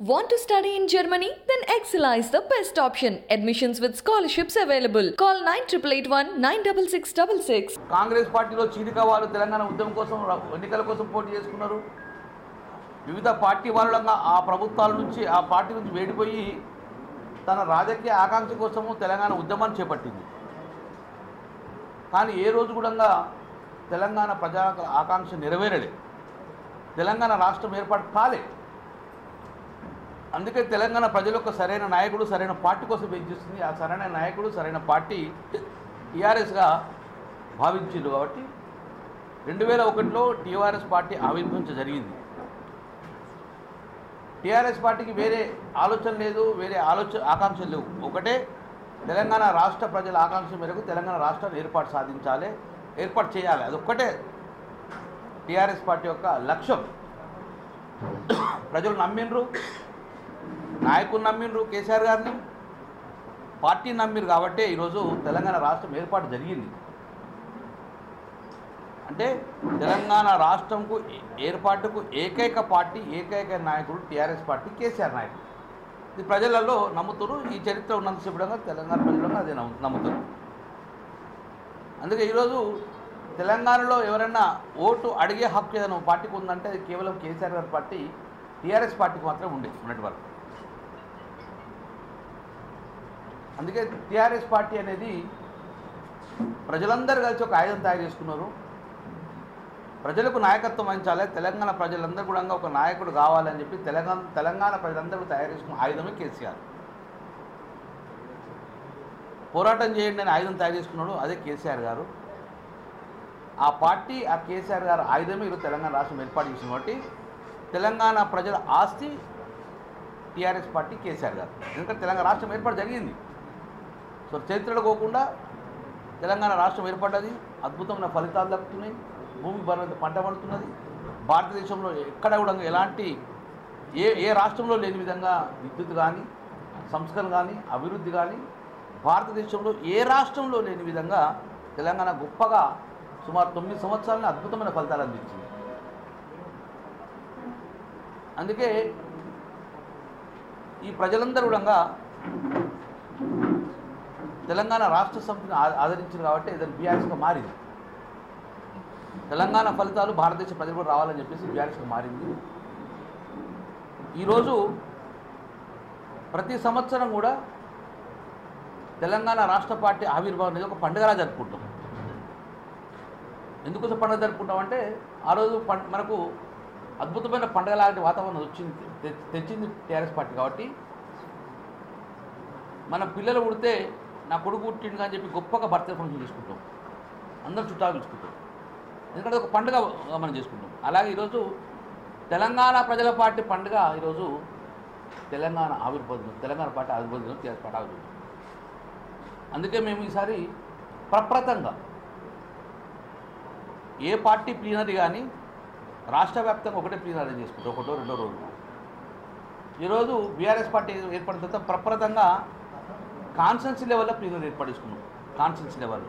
Want to study in Germany? Then Excella is the best option. Admissions with scholarships available. Call 9881 96666. Congress పార్టీలో చీలిక వాళ్ళు తెలంగాణ ఉద్యమం కోసం ర- ఎన్నికల కోసం పోటీ చేసుకున్నారు వివిధ పార్టీ వాళ్ళంగా ఆ ప్రభుత్వాల నుంచి ఆ పార్టీ నుంచి వేడిపోయి తన రాజకీయ ఆకాంక్ష కోసము తెలంగాణ ఉద్యమాన్ని చేపట్టింది కానీ ఏ రోజు కూడా తెలంగాణ ప్రజా ఆకాంక్ష నెరవేరలే తెలంగాణ రాష్ట్రం ఏర్పాటు కాలే అందుకే తెలంగాణ ప్రజలకు సరైన నాయకుడు సరైన పార్టీ కోసం వెచ్చిస్తుంది ఆ సరైన నాయకుడు సరైన పార్టీ టీఆర్ఎస్గా భావించిండు కాబట్టి రెండు వేల ఒకటిలో టీఆర్ఎస్ పార్టీ ఆవిర్భవించ జరిగింది టీఆర్ఎస్ పార్టీకి వేరే ఆలోచన లేదు వేరే ఆలోచన ఆకాంక్షలు లేవు ఒకటే తెలంగాణ రాష్ట్ర ప్రజల ఆకాంక్ష మేరకు తెలంగాణ రాష్ట్రాన్ని ఏర్పాటు సాధించాలి ఏర్పాటు చేయాలి అదొక్కటే టీఆర్ఎస్ పార్టీ యొక్క లక్ష్యం ప్రజలు నమ్మిండ్రు నాయకులు నమ్మిండ్రు కేసీఆర్ గారిని పార్టీ నమ్మిరు కాబట్టే ఈరోజు తెలంగాణ రాష్ట్రం ఏర్పాటు జరిగింది అంటే తెలంగాణ రాష్ట్రంకు ఏ- ఏర్పాటుకు ఏకైక పార్టీ ఏకైక నాయకుడు టీఆర్ఎస్ పార్టీ కేసీఆర్ నాయకుడు ఇది ప్రజలలో నమ్ముతారు ఈ చరిత్ర ఉన్నంతసేపు కూడా తెలంగాణ ప్రజలను అదే నమ్ము- నమ్ముతారు అందుకే ఈరోజు తెలంగాణలో ఎవరైనా ఓటు అడిగే హక్కు ఏదైనా ఒక పార్టీకి ఉందంటే అది కేవలం కేసీఆర్ గారి పార్టీ టీఆర్ఎస్ పార్టీకి మాత్రమే ఉండేది ఉన్నటి వరకు అందుకే టీఆర్ఎస్ పార్టీ అనేది ప్రజలందరూ కలిసి ఒక ఆయుధం తయారు చేసుకున్నారు ప్రజలకు నాయకత్వం వహించాలి తెలంగాణ ప్రజలందరూ కూడా ఒక నాయకుడు కావాలని చెప్పి తెలంగాణ తెలంగాణ ప్రజలందరూ తయారు చేసుకున్న ఆయుధమే కేసీఆర్ పోరాటం చేయండి అని ఆయుధం తయారు చేసుకున్నాడు అదే కేసీఆర్ గారు ఆ పార్టీ ఆ కేసీఆర్ గారు ఆయుధమే ఈరోజు తెలంగాణ రాష్ట్రం ఏర్పాటు చేసింది కాబట్టి తెలంగాణ ప్రజల ఆస్తి టీఆర్ఎస్ పార్టీ కేసీఆర్ గారు ఎందుకంటే తెలంగాణ రాష్ట్రం ఏర్పాటు జరిగింది సో చరిత్రలో పోకుండా తెలంగాణ రాష్ట్రం ఏర్పడ్డది అద్భుతమైన ఫలితాలు దక్కుతున్నాయి భూమి బలంత పంట పండుతున్నది భారతదేశంలో ఎక్కడ కూడా ఎలాంటి ఏ ఏ రాష్ట్రంలో లేని విధంగా విద్యుత్ కానీ సంస్కరణ కానీ అభివృద్ధి కానీ భారతదేశంలో ఏ రాష్ట్రంలో లేని విధంగా తెలంగాణ గొప్పగా సుమారు తొమ్మిది సంవత్సరాలని అద్భుతమైన ఫలితాలు అందించింది అందుకే ఈ ప్రజలందరూ కూడా తెలంగాణ రాష్ట్ర సమితిని ఆ- ఆదరించింది కాబట్టి ఇదని బీఆర్ఎస్గా మారింది తెలంగాణ ఫలితాలు భారతదేశ ప్రజలు కూడా రావాలని చెప్పేసి బీఆర్ఎస్గా మారింది ఈరోజు ప్రతి సంవత్సరం కూడా తెలంగాణ రాష్ట్ర పార్టీ ఆవిర్భావం అనేది ఒక పండుగలా జరుపుకుంటాం ఎందుకోసం పండుగ జరుపుకుంటామంటే ఆ రోజు పం మనకు అద్భుతమైన పండుగ లాంటి వాతావరణం వచ్చింది తె- తెచ్చింది టీఆర్ఎస్ పార్టీ కాబట్టి మన పిల్లలు పుడితే నా కొడుకు పుట్టిండు అని చెప్పి గొప్పగా బర్త్డే ఫంక్షన్ చేసుకుంటాం అందరు చుట్టాలు పిలుచుకుంటాం ఎందుకంటే ఒక పండుగ మనం చేసుకుంటాం అలాగే ఈరోజు తెలంగాణ ప్రజల పార్టీ పండుగ ఈరోజు తెలంగాణ ఆవిర్భావం తెలంగాణ పార్టీ ఆవిర్భావం టీఆర్ఎస్ పార్టీ ఆవిర్భావం అందుకే మేము ఈసారి ప్రప్రతంగా ఏ పార్టీ ప్లీనరీ కానీ రాష్ట్ర వ్యాప్తంగా ఒకటే ప్లీనరీ చేసుకుంటాం ఒకటో రెండో రోజు ఈరోజు బీఆర్ఎస్ పార్టీ ఏర్పడిన తర్వాత ప్రప్రతంగా కాన్స్టెన్సీ లెవెల్లో ప్లీనరీ ఏర్పాటు చేసుకున్నాం కాన్స్టెన్సీ లెవెల్లో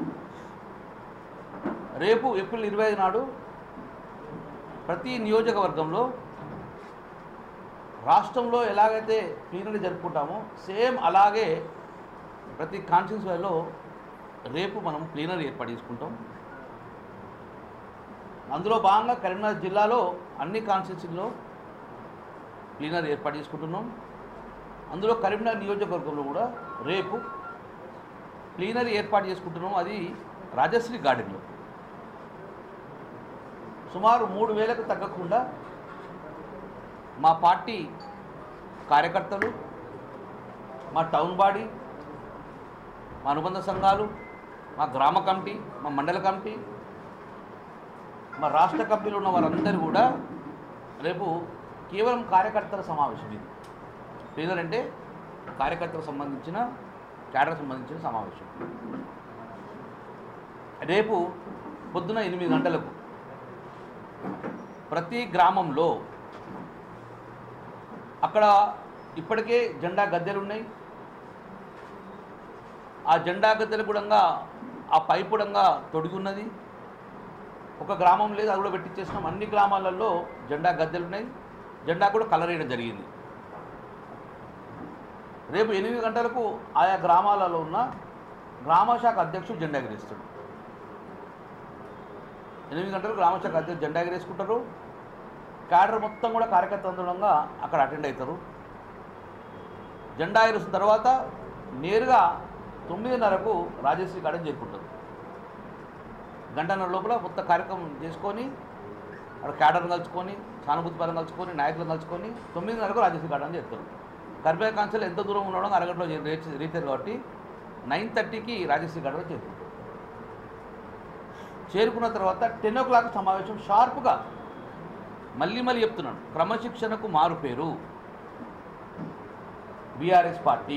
రేపు ఏప్రిల్ ఇరవై ఐదు నాడు ప్రతి నియోజకవర్గంలో రాష్ట్రంలో ఎలాగైతే ప్లీనరీ జరుపుకుంటామో సేమ్ అలాగే ప్రతి కాన్స్టిట్యూన్సీలో రేపు మనం ప్లీనరీ ఏర్పాటు చేసుకుంటాం అందులో భాగంగా కరీంనగర్ జిల్లాలో అన్ని కాన్స్టిట్యూన్సీల్లో ప్లీనరీ ఏర్పాటు చేసుకుంటున్నాం అందులో కరీంనగర్ నియోజకవర్గంలో కూడా రేపు ప్లీనరీ ఏర్పాటు చేసుకుంటున్నాం అది రాజశ్రీ గార్డెన్లో సుమారు మూడు వేలకు తగ్గకుండా మా పార్టీ కార్యకర్తలు మా టౌన్ బాడీ మా అనుబంధ సంఘాలు మా గ్రామ కమిటీ మా మండల కమిటీ మా రాష్ట్ర కమిటీలో ఉన్న వారందరూ కూడా రేపు కేవలం కార్యకర్తల సమావేశం ఇది ప్లీనర్ అంటే కార్యకర్తలకు సంబంధించిన క్యాడర్ సంబంధించిన సమావేశం రేపు పొద్దున ఎనిమిది గంటలకు ప్రతి గ్రామంలో అక్కడ ఇప్పటికే జెండా గద్దెలు ఉన్నాయి ఆ జెండా గద్దెలు కూడా ఆ పైపుడంగా తొడిగి ఉన్నది ఒక గ్రామం లేదు అది కూడా పెట్టించేసినాం అన్ని గ్రామాలలో జెండా గద్దెలు ఉన్నాయి జెండా కూడా కలర్ వేయడం జరిగింది రేపు ఎనిమిది గంటలకు ఆయా గ్రామాలలో ఉన్న గ్రామశాఖ అధ్యక్షుడు జెండా ఎగరేస్తాడు ఎనిమిది గంటలకు గ్రామశాఖ అధ్యక్షుడు జెండా ఎగరేసుకుంటారు క్యాడర్ మొత్తం కూడా కార్యకర్తలంగా అక్కడ అటెండ్ అవుతారు జెండా ఎగరేసిన తర్వాత నేరుగా తొమ్మిదిన్నరకు రాజశ్రీ గార్డెన్ చేరుకుంటారు గంటన్నర లోపల మొత్తం కార్యక్రమం చేసుకొని అక్కడ క్యాడర్ని కలుసుకొని సానుభూతి పరం కలుసుకొని నాయకులను కలుసుకొని తొమ్మిదిన్నరకు రాజశ్రీ గార్డెన్ చేస్తారు కర్బే కాన్సల్ ఎంత దూరం ఉండడం అరగంటలో రీచ్ రీచారు కాబట్టి నైన్ థర్టీకి రాజశ్రీ గార్డెన్ చేరుకుంటారు చేరుకున్న తర్వాత టెన్ ఓ క్లాక్ సమావేశం షార్ప్గా మళ్ళీ మళ్ళీ చెప్తున్నాను క్రమశిక్షణకు మారు పేరు బీఆర్ఎస్ పార్టీ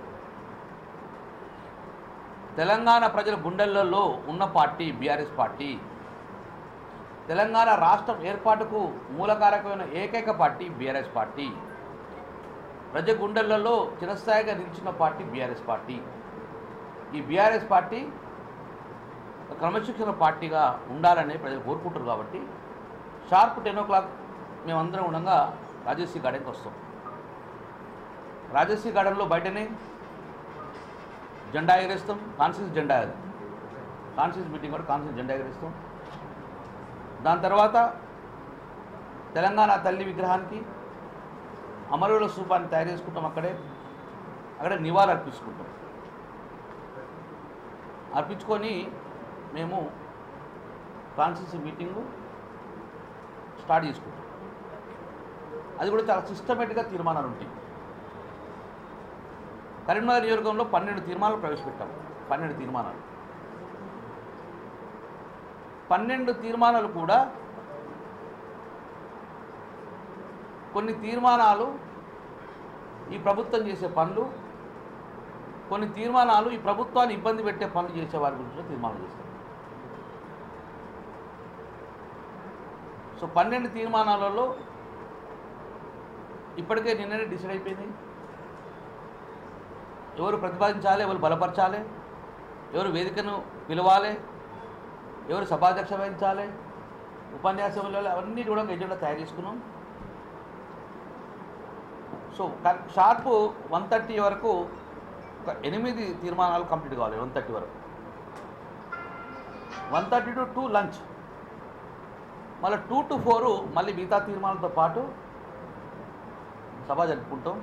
తెలంగాణ ప్రజల గుండెలలో ఉన్న పార్టీ బీఆర్ఎస్ పార్టీ తెలంగాణ రాష్ట్రం ఏర్పాటుకు మూలకారకమైన ఏకైక పార్టీ బీఆర్ఎస్ పార్టీ ప్రజ గుండెలలో చిరస్థాయిగా నిలిచిన పార్టీ బీఆర్ఎస్ పార్టీ ఈ బీఆర్ఎస్ పార్టీ ఒక క్రమశిక్షణ పార్టీగా ఉండాలని ప్రజలు కోరుకుంటారు కాబట్టి షార్ప్ టెన్ ఓ క్లాక్ మేమందరం ఉండగా రాజశ్రీ గార్డెన్కి వస్తాం రాజశ్రీ గార్డెన్లో బయటనే జెండా ఎగరేస్తాం కాన్సెన్స్ జెండా అది కాన్సెన్స్ మీటింగ్ కూడా కాన్సెన్స్ జెండా ఎగరేస్తాం దాని తర్వాత తెలంగాణ తల్లి విగ్రహానికి అమరుల స్థూపాన్ని తయారు చేసుకుంటాం అక్కడే అక్కడే నివాళులు అర్పించుకుంటాం అర్పించుకొని మేము కాన్సెన్స్ మీటింగు స్టార్ట్ చేసుకుంటాం అది కూడా చాలా సిస్టమేటిక్గా తీర్మానాలు ఉంటాయి కరీంనగర్ నియోజకవర్గంలో పన్నెండు తీర్మానాలు ప్రవేశపెట్టాం పన్నెండు తీర్మానాలు పన్నెండు తీర్మానాలు కూడా కొన్ని తీర్మానాలు ఈ ప్రభుత్వం చేసే పనులు కొన్ని తీర్మానాలు ఈ ప్రభుత్వాన్ని ఇబ్బంది పెట్టే పనులు చేసే వారి గురించి కూడా తీర్మానం చేస్తాం సో పన్నెండు తీర్మానాలలో ఇప్పటికే నిన్ననే డిసైడ్ అయిపోయింది ఎవరు ప్రతిపాదించాలి ఎవరు బలపరచాలి ఎవరు వేదికను పిలవాలి ఎవరు సభాధ్యక్ష వహించాలి ఉపన్యాసం ఇవ్వాలి అవన్నీ కూడా ఎజెండా తయారు చేసుకున్నాం so correct sharp one thirty వరకు ఒక ఎనిమిది తీర్మానాలు కంప్లీట్ కావాలి వన్ థర్టీ వరకు one thirty to two lunch మళ్ళీ టూ టు ఫోరు మళ్ళీ మిగతా తీర్మానాలతో పాటు సభ జరుపుకుంటాం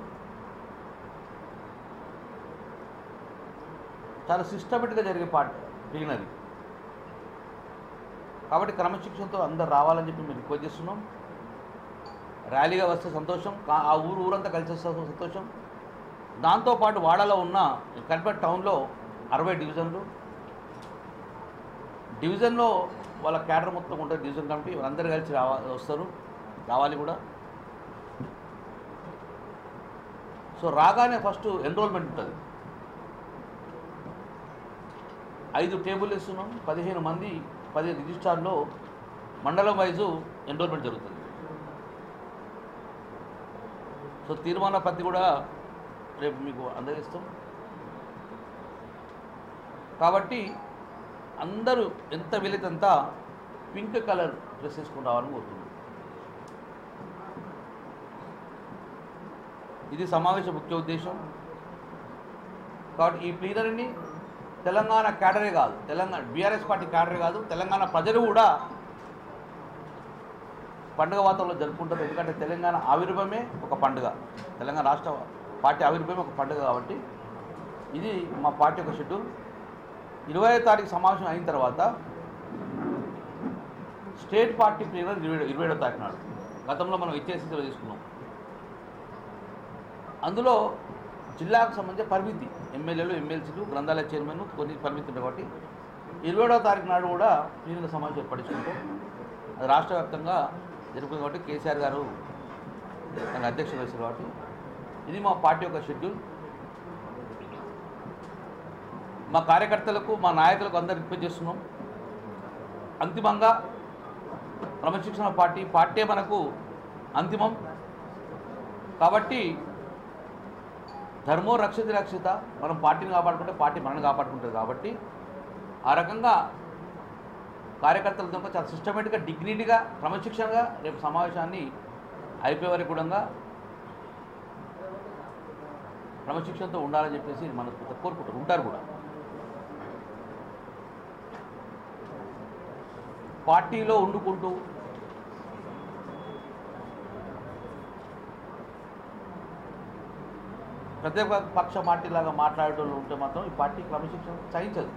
చాలా సిస్టమేటిక్గా జరిగే పార్ట్ ప్లీనరీ కాబట్టి క్రమశిక్షణతో అందరు రావాలని చెప్పి మేము రిక్వెస్ట్ చేస్తున్నాం ర్యాలీగా వస్తే సంతోషం కా- ఆ ఊరు ఊరంతా కలిసి వస్తే సంతోషం దాంతోపాటు వాడలో ఉన్న కల్పట్ టౌన్లో అరవై డివిజన్లు డివిజన్లో వాళ్ళ క్యాడర్ మొత్తం ఉంటుంది డివిజన్ కమిటీ వాళ్ళందరూ కలిసి రావా వస్తారు రావాలి కూడా సో రాగానే ఫస్ట్ ఎన్రోల్మెంట్ ఉంటుంది ఐదు టేబుల్ ఇస్తున్నాం పదిహేను మంది పదిహేను రిజిస్టార్లో మండలం వైజు ఎన్రోల్మెంట్ జరుగుతుంది సో తీర్మాన పత్తి కూడా రేపు మీకు అందజేస్తాం కాబట్టి అందరూ ఎంత వీలైతే అంత పింక్ కలర్ డ్రెస్ వేసుకుని రావాలని కోరుతున్నాం ఇది సమావేశ ముఖ్య ఉద్దేశం కాబట్టి ఈ ప్లీనరీని తెలంగాణ క్యాడరే కాదు తెలంగాణ బీఆర్ఎస్ పార్టీ క్యాడరే కాదు తెలంగాణ ప్రజలు కూడా పండుగ వాతావరణంలో జరుపుకుంటారు ఎందుకంటే తెలంగాణ ఆవిర్భావమే ఒక పండుగ తెలంగాణ రాష్ట్ర పార్టీ ఆవిర్భావం ఒక పండుగ కాబట్టి ఇది మా పార్టీ యొక్క షెడ్యూల్ ఇరవై తారీఖు సమావేశం అయిన తర్వాత స్టేట్ పార్టీ ప్లీనర్ ఇరవై ఇరవై ఏడో తారీఖు నాడు గతంలో మనం ఇచ్చేసి తీసుకున్నాం అందులో జిల్లాకు సంబంధించిన పరిమితి ఎమ్మెల్యేలు ఎమ్మెల్సీలు గ్రంథాలయ చైర్మన్ కొన్ని పరిమితి ఉంటాయి కాబట్టి ఇరవై ఏడవ తారీఖు నాడు కూడా ప్లీనర్ సమావేశం ఏర్పడించుకుంటాం అది రాష్ట్ర వ్యాప్తంగా జరుగుతుంది కాబట్టి కేసీఆర్ గారు దానికి అధ్యక్షత వహిస్తారు కాబట్టి ఇది మా పార్టీ యొక్క షెడ్యూల్ మా కార్యకర్తలకు మా నాయకులకు అందరు రిక్వెస్ట్ చేస్తున్నాం అంతిమంగా క్రమశిక్షణ పార్టీ పార్టీ మనకు అంతిమం కాబట్టి ధర్మో రక్షిత రక్షిత మనం పార్టీని కాపాడుకుంటే పార్టీ మనల్ని కాపాడుకుంటుంది కాబట్టి ఆ రకంగా కార్యకర్తలతో చాలా సిస్టమేటిక్గా డిగ్నిటీగా క్రమశిక్షణగా రేపు సమావేశాన్ని అయిపోయే వరకు కూడా క్రమశిక్షణతో ఉండాలని చెప్పేసి మనం కోరుకుంటారు ఉంటారు కూడా పార్టీలో వండుకుంటూ ప్రత్యేక పక్ష పార్టీలాగా మాట్లాడేటోళ్ళు ఉంటే మాత్రం ఈ పార్టీ క్రమశిక్షణ సహించదు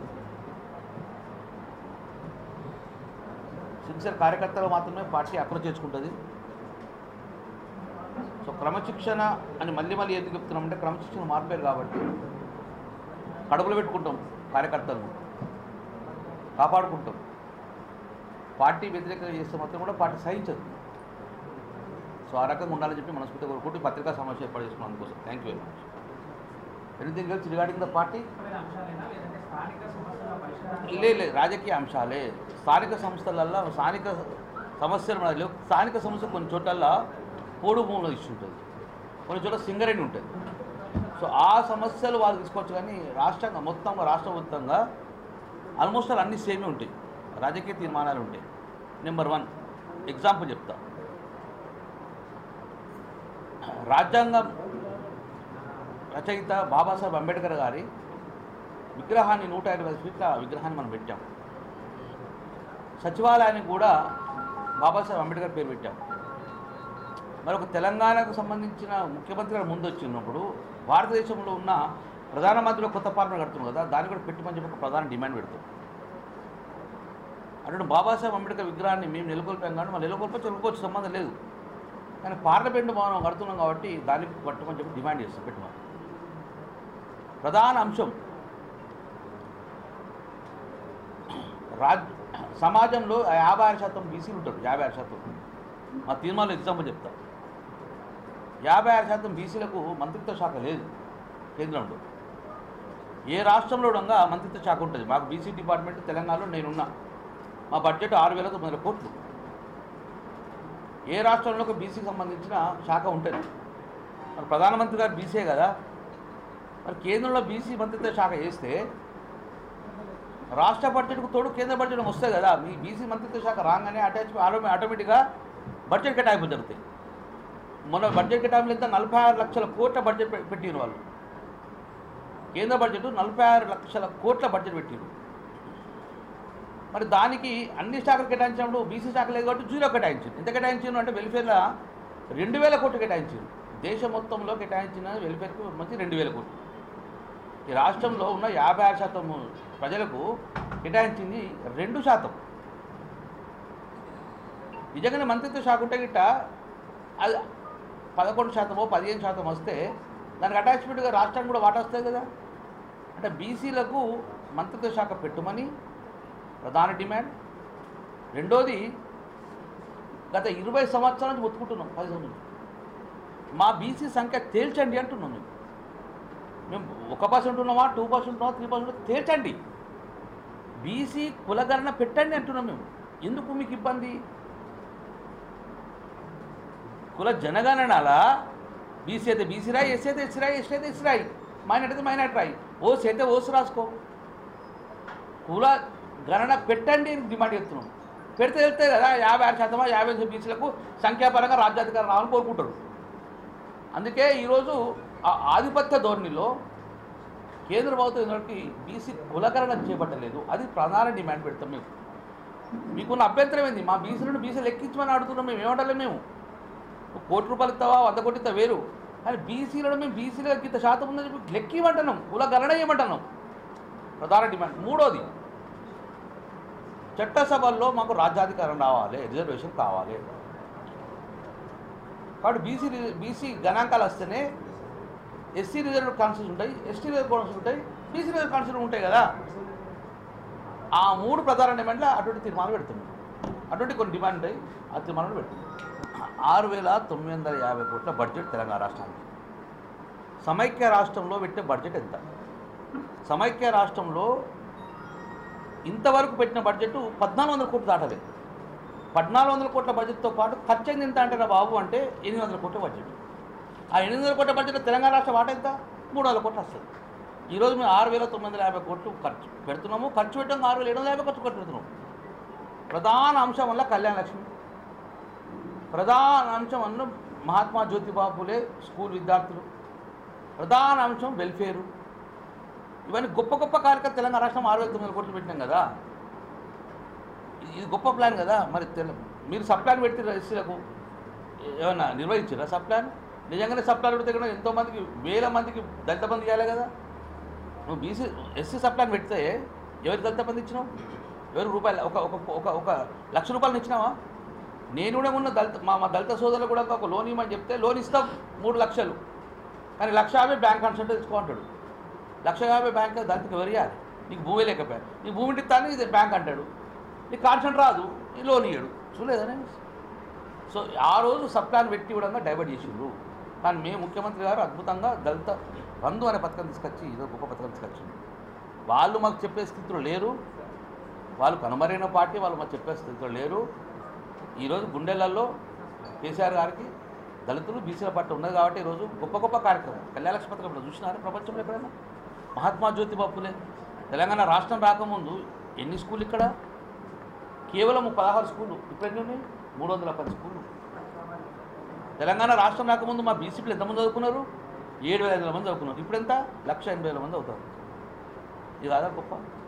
సిన్సియర్ కార్యకర్తలు మాత్రమే పార్టీ అప్రోచ్ చేసుకుంటుంది సో క్రమశిక్షణ అని మళ్ళీ మళ్ళీ ఎందుకు చెప్తున్నామంటే క్రమశిక్షణ మార్పేరు కాబట్టి కడుపులో పెట్టుకుంటాం కార్యకర్తలను కాపాడుకుంటాం పార్టీ వ్యతిరేకంగా చేస్తే మాత్రం కూడా పార్టీ సహించదు సో ఆ రకంగా ఉండాలని చెప్పి మనస్ఫూర్తిగా కోరుకుంటూ ఈ పత్రికా సమావేశం ఏర్పాటు చేసుకున్నాం అందుకోసం thank you very much anything else regarding the party అంశాలేనా లేదంటే స్థానిక సమస్యల పరిష్కారం లే లే రాజకీయ అంశాలే స్థానిక సంస్థలల్లో స్థానిక సమస్యలు మనకు లేవు స్థానిక సమస్య కొన్ని చోట్ల పోడు భూముల ఇష్యూ ఉంటుంది కొన్ని చోట్ల సింగరేణి ఉంటుంది సో ఆ సమస్యలు వాళ్ళు తీసుకోవచ్చు కానీ రాష్ట్రంగా మొత్తంగా రాష్ట్ర మొత్తంగా ఆల్మోస్ట్ ఆల్ అన్ని సేమే ఉంటాయి రాజకీయ తీర్మానాలు ఉంటాయి నెంబర్ వన్ ఎగ్జాంపుల్ చెప్తా రాజ్యాంగం రచయిత బాబాసాహెబ్ అంబేద్కర్ గారి విగ్రహాన్ని నూట ఇరవై ఫీట్ల విగ్రహాన్ని మనం పెట్టాం సచివాలయానికి కూడా బాబాసాహెబ్ అంబేద్కర్ పేరు పెట్టాం మరి ఒక తెలంగాణకు సంబంధించిన ముఖ్యమంత్రి గారు ముందు వచ్చినప్పుడు భారతదేశంలో ఉన్న ప్రధానమంత్రిలో కొత్త పాలన కడుతున్నాం కదా దాన్ని కూడా పెట్టమని చెప్పి ఒక ప్రధాన డిమాండ్ పెడతాం అటు బాబాసాహెబ్ అంబేద్కర్ విగ్రహాన్ని మేము నెలకొల్పాం కానీ మనం నెలకొల్పచ్చు నెలకొల్పచ్చు సంబంధం లేదు కానీ పార్లమెంట్ భవనం కడుతున్నాం కాబట్టి దానికి పట్టమని చెప్పి డిమాండ్ చేస్తాం పెట్టమని ప్రధాన అంశం రాజ్ సమాజంలో యాభై ఆరు శాతం బీసీలు ఉంటారు యాభై ఆరు శాతం మా తీర్మానంలో ఎగ్జాంపుల్ చెప్తా యాభై ఆరు శాతం బీసీలకు మంత్రిత్వ శాఖ లేదు కేంద్రంలో ఏ రాష్ట్రంలో ఉండగా మంత్రిత్వ శాఖ ఉంటుంది మాకు బీసీ డిపార్ట్మెంట్ తెలంగాణలో నేనున్నా మా బడ్జెట్ ఆరు వేల తొమ్మిది వందల కోట్లు ఏ రాష్ట్రంలో ఒక బీసీకి సంబంధించిన శాఖ ఉంటుంది మరి ప్రధానమంత్రి గారు బీసీ కదా మరి కేంద్రంలో బీసీ మంత్రిత్వ శాఖ వేస్తే రాష్ట్ర బడ్జెట్కు తోడు కేంద్ర బడ్జెట్ వస్తాయి కదా మీ బీసీ మంత్రిత్వ శాఖ రాగానే అటాచ్ ఆటోమే ఆటోమేటిక్గా బడ్జెట్ కేటాయింపు జరుగుతాయి మొన్న బడ్జెట్ కేటాయింపులు ఎంత నలభై ఆరు లక్షల కోట్ల బడ్జెట్ పె- పెట్టిరు వాళ్ళు కేంద్ర బడ్జెట్ నలభై ఆరు లక్షల కోట్ల బడ్జెట్ పెట్టిరు మరి దానికి అన్ని శాఖలు కేటాయించినప్పుడు బీసీ శాఖ లేదు కాబట్టి జీరో కేటాయించింది ఎంత కేటాయించారు అంటే వెల్ఫేర్లో రెండు వేల కోట్లు కేటాయించారు దేశం మొత్తంలో కేటాయించిన వెల్ఫేర్కు మంచి రెండు వేల కోట్లు ఈ రాష్ట్రంలో ఉన్న యాభై ఆరు శాతం ప్రజలకు కేటాయించింది రెండు శాతం నిజంగానే మంత్రిత్వ శాఖ ఉంటే గిట్ట అది పదకొండు శాతమో పదిహేను శాతం వస్తే దానికి అటాచ్మెంట్గా రాష్ట్రానికి కూడా వాటా వస్తుంది కదా అంటే బీసీలకు మంత్రిత్వ శాఖ పెట్టుమని ప్రధాన డిమాండ్ రెండోది గత ఇరవై సంవత్సరాల నుంచి ఒత్తుకుంటున్నాం పది సంవత్సరాల నుంచి మా బీసీ సంఖ్య తేల్చండి అంటున్నాం మేము మేము ఒక పర్సెంట్ ఉన్నామా టూ పర్సెంట్ ఉన్నామా త్రీ పర్సెంట్ తేల్చండి బీసీ కులగణన పెట్టండి అంటున్నాం మేము ఎందుకు మీకు ఇబ్బంది కుల జనగణనాల బీసీ అయితే బీసీ రాయి ఎస్సీ అయితే ఎస్సీ రాయి ఎస్టీ అయితే ఎస్సీ రాయి మైనార్టీ అయితే మైనార్టీ రాయి ఓసీ అయితే ఓసు రాసుకో కుల గణన పెట్టండి అని డిమాండ్ చేస్తున్నాం పెడితే వెళ్తే కదా యాభై ఆరు శాతమా యాభై ఐదు బీసీలకు సంఖ్యాపరంగా రాజ్యాధికారం రావాలని కోరుకుంటారు అందుకే ఈరోజు ఆ ఆధిపత్య ధోరణిలో కేంద్ర ప్రభుత్వం ఏంటంటే బీసీ కులకరణ చేపట్టలేదు అది ప్రధాన డిమాండ్ పెడతాం మేము మీకున్న అభ్యంతరం ఏంది మా బీసీలను బీసీలు ఎక్కించమని అడుగుతున్నాం మేము ఏమంటలేం మేము కోటి రూపాయలు ఇస్తావా వంద కోటి ఇస్తా వేరు కానీ బీసీలను మేము బీసీలకు ఇంత శాతం ఉందని చెప్పి లెక్కిమంటున్నాం కుల గణన చేయమంటున్నాం ప్రధాన డిమాండ్ మూడోది చట్టసభల్లో మాకు రాజ్యాధికారం రావాలి రిజర్వేషన్ కావాలి కాబట్టి బీసీ బీసీ గణాంకాలు వస్తేనే ఎస్సీ రిజర్వ్ కాన్స్టిట్యూషన్ ఉంటాయి ఎస్టీ రిజర్వ్ కాన్స్టిట్యూషన్ ఉంటాయి బీసీ రిజర్వ్ కాన్స్టిట్యూషన్ ఉంటాయి కదా ఆ మూడు ప్రధాన డిమాండ్లు అటువంటి తీర్మానం పెడుతున్నాం అటువంటి కొన్ని డిమాండ్ ఉంటాయి ఆ తీర్మానాలు పెడుతున్నాం ఆరు వేల తొమ్మిది వందల యాభై కోట్ల బడ్జెట్ తెలంగాణ రాష్ట్రానికి సమైక్య రాష్ట్రంలో పెట్టే బడ్జెట్ ఎంత సమైక్య రాష్ట్రంలో ఇంతవరకు పెట్టిన బడ్జెట్ పద్నాలుగు వందల కోట్లు దాటలేదు పద్నాలుగు వందల కోట్ల బడ్జెట్తో పాటు ఖర్చు అయింది ఎంత అంటారా బాబు అంటే ఎనిమిది వందల కోట్ల బడ్జెట్ ఆ ఎనిమిది వందల కోట్ల బడ్జెట్ తెలంగాణ రాష్ట్ర వాట ఎంత మూడు వందల కోట్లు వస్తుంది ఈరోజు మేము ఆరు వేల తొమ్మిది వందల యాభై కోట్లు ఖర్చు పెడుతున్నాము ఖర్చు పెట్టడం ఆరు వేల ఏడు వందల యాభై ఖర్చు ఖర్చు పెడుతున్నాము ప్రధాన అంశం వల్ల కళ్యాణ లక్ష్మి ప్రధాన అంశం వల్ల మహాత్మా జ్యోతిబా ఫులే స్కూల్ విద్యార్థులు ప్రధాన అంశం వెల్ఫేరు ఇవన్నీ గొప్ప గొప్ప కార్యక్రమం తెలంగాణ రాష్ట్రం ఆరు వేల తొమ్మిది వందల కోట్లు పెట్టినాం కదా ఇది గొప్ప ప్లాన్ కదా మరి తెల మీరు సబ్ ప్లాన్ పెడితే ఎస్సీలకు ఏమన్నా నిర్వహించారా సబ్ ప్లాన్ నిజంగానే సబ్ ప్లాన్ పెడితే కూడా ఎంతోమందికి వేల మందికి దళిత బంధు చేయాలి కదా నువ్వు బీసీ ఎస్సీ సబ్ ప్లాన్ పెడితే ఎవరికి దళిత బంధు ఇచ్చినావు ఎవరికి రూపాయలు ఒక ఒక ఒక ఒక లక్ష రూపాయలు ఇచ్చినావా నేను కూడా ఉన్న దళిత మా మా దళిత సోదరులు కూడా ఒక లోన్ ఇవ్వమని చెప్తే లోన్ ఇస్తాం మూడు లక్షలు కానీ లక్ష యాభై బ్యాంక్ కన్సల్ట్ తెచ్చుకో అంటాడు లక్ష యాభై బ్యాంక్ దళితకి ఎవరియాలి నీకు భూమి లేకపోయా నీ భూమి ఇస్తాను ఇది బ్యాంక్ అంటాడు నీకు కాన్సెంట్ రాదు ఈ లోన్ ఇయ్యడు చూడలేదనే సో ఆ రోజు సబ్ ప్లాన్ పెట్టి కూడా డైవర్ట్ చేసిండ్రు కానీ మేము ముఖ్యమంత్రి గారు అద్భుతంగా దళిత బంధు అనే పథకం తీసుకొచ్చి ఇదో గొప్ప పథకం తీసుకొచ్చింది వాళ్ళు మాకు చెప్పే స్థితిలో లేరు వాళ్ళు కనుమరైన పార్టీ వాళ్ళు మాకు చెప్పే స్థితిలో లేరు ఈరోజు గుండెలలో కేసీఆర్ గారికి దళితులు బీసీల పార్టీ ఉన్నది కాబట్టి ఈరోజు గొప్ప గొప్ప కార్యక్రమం కళ్యాణలక్ష్మి పథకం ఇప్పుడు చూసినారా ప్రపంచంలో ఎప్పుడైనా మహాత్మా జ్యోతి బాపులే తెలంగాణ రాష్ట్రం రాకముందు ఎన్ని స్కూల్ ఇక్కడ కేవలం పదహారు స్కూళ్ళు ఇప్పుడు ఎన్ని ఉన్నాయి మూడు వందల పది స్కూళ్ళు తెలంగాణ రాష్ట్రం రాకముందు మా బీసీపీలు ఎంతమంది చదువుకున్నారు ఏడు వేల ఐదు వందల మంది చదువుకున్నారు ఇప్పుడు ఎంత లక్ష ఎనభై వేల మంది అవుతారు ఇది కాదా గొప్ప